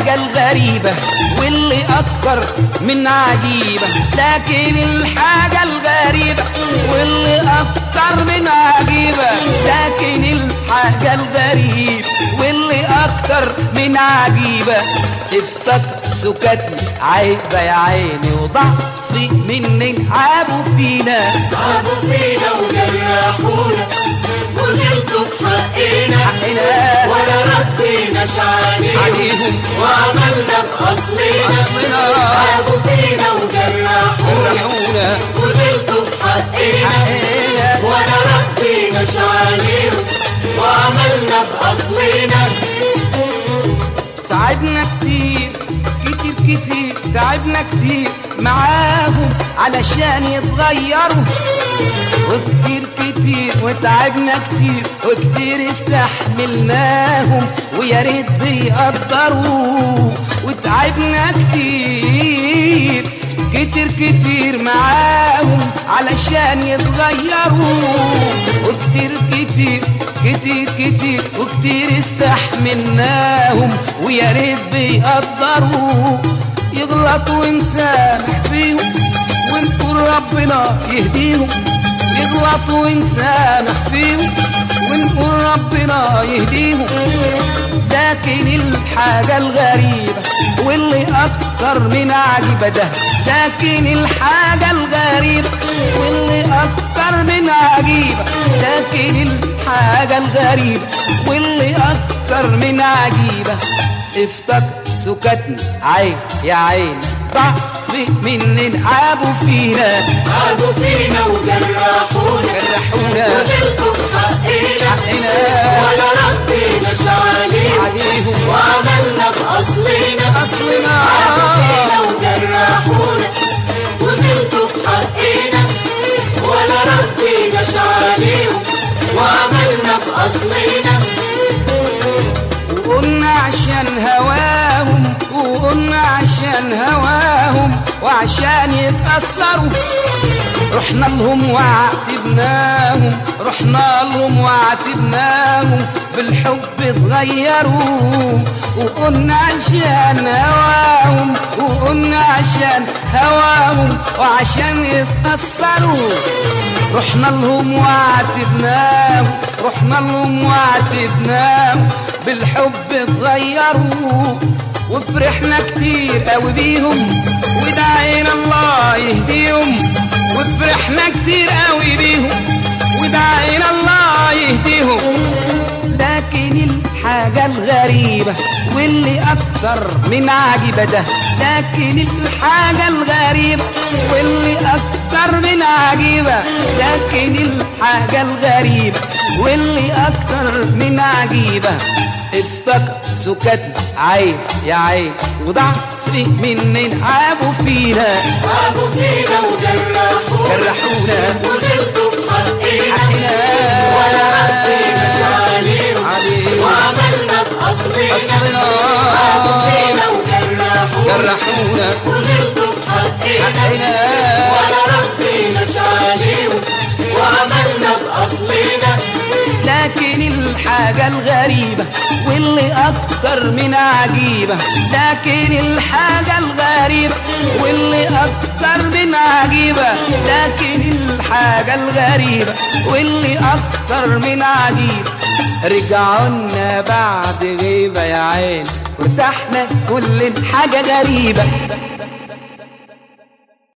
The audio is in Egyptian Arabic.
الحاجة الغريبة واللي أكتر من عجيبة لكن الحاجة الغريبة واللي أكتر من عجيبة لكن الحاجة الغريبة واللي أكتر من عجيبة افتكر سكتني عيبة يا عيني وضعفي منك عابوا فينا عابوا فينا وجرحونا وغلطوا في حقنا حقنا ولا رديناش عليهم عليهم وعملنا بأصلنا أصلنا عابوا فينا وجرحونا جرحونا وغلطوا في حقنا حقنا ولا رديناش عليهم وعملنا بأصلنا تعبنا كتير كتير كتير تعبنا كتير معاهم علشان يتغيروا وكتير كتير وتعبنا كتير وكتير استحملناهم ويا ريت بيقدروا وتعبنا كتير كتير كتير معاهم علشان يتغيروا وكتير كتير كتير كتير وكتير استحملناهم ويا ريت بيقدروا يغلطوا ونسامح فيهم ونقول ربنا يهديهم يغلطوا ونسامح فيهم ونقول ربنا يهديهم لكن الحاجة الغريبة واللي أكتر من عجيبة ده لكن الحاجة الغريبة واللي أكتر من عجيبة لكن الحاجة الغريبة واللي أكتر من عجيبة افتكر سكتني عين يا عين ضعفي من عابوا فينا عابوا فينا وجرحونا جرحونا وغلطوا في حقنا حقنا ولا رديناش عليهم عليهم وعملنا بأصلنا أصلنا عابوا فينا وجرحونا وغلطوا في حقنا ولا رديناش عليهم وعملنا بأصلنا وقلنا عشان هواهم وقلنا عشان هواهم وعشان يتأثروا رحنا لهم وعاتبناهم رحنا لهم وعاتبناهم بالحب اتغيروا وقلنا عشان هواهم وقلنا عشان هواهم وعشان يتأثروا رحنا لهم وعاتبناهم رحنا لهم وعاتبناهم بالحب اتغيروا وفرحنا كتير قوي بيهم ودعينا الله يهديهم وفرحنا كتير قوي بيهم ودعينا الله يهديهم لكن الحاجة الغريبة واللي أكثر من عجيبة ده لكن الحاجة الغريبة واللي أكثر من عجيبة لكن الحاجة الغريبة واللي أكثر من عجيبة افتكر سكتنا عين يا عين وضعفي من عابوا فينا عابوا فينا وجرحونا جرحونا وغلطوا في حقنا حقنا ولا رديناش عليهم عليهم وعملنا بأصلنا أصلنا عابوا فينا وجرحونا جرحونا وغلطوا في حقنا حقنا ولا رديناش عليهم وعملنا بأصلنا لكن الحاجة الغريبة واللي أكتر من عجيبة لكن الحاجة الغريبة واللي أكتر من عجيبة لكن الحاجة الغريبة واللي أكتر من عجيبة رجعونا بعد غيبة يا عين وارتحنا كل حاجة غريبة